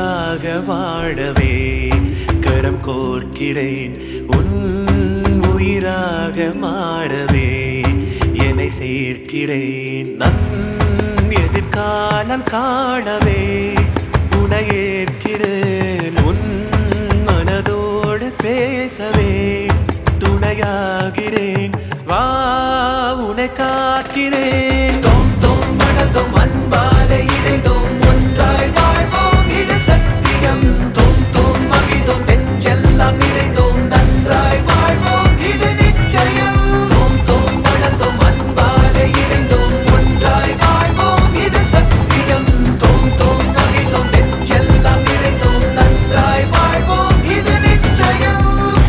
உனக்காக வாழவே கரம் கோர்க்கிறேன் உன் உயிராக மாறவே என்னை சேர்க்கிறேன் நன் எதிர்காலம் காணவே உனை ஏற்கிறேன் உன் மனதோடு பேசவே துணையாகிறேன் வா உனை காக்கிறேன் தோம் தோம் மணந்தோம் அன்பாலே இணைந்தோம் ஒன்றாய் வாழ்வோம் இது சத்தியம் தோம் தோம் மகிழ்ந்தோம் நெஞ்செல்லாம் நிறைந்தோம் நன்றாய் வாழ்வோம் இது நிச்சயம் தோம் தோம் மணந்தோம் அன்பாலே இணைந்தோம் ஒன்றாய் வாழ்வோம் இது சத்தியம் தோம் தோம் மகிழ்ந்தோம் நெஞ்செல்லாம் நிறைந்தோம் நன்றாய் வாழ்வோம் இது நிச்சயம்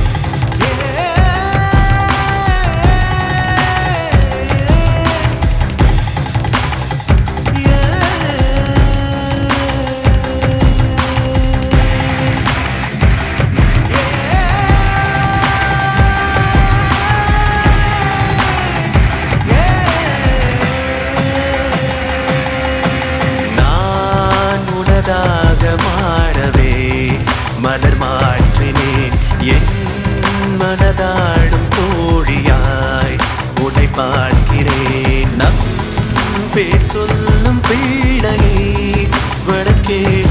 நான் உனதாக மாறவே மலர் மாற்றினேன் என் மனதாடும் தோழியாய் உன்னை பார்க்கிறேன் நம் பேர் சொல்லும் பீடையை வடக்கே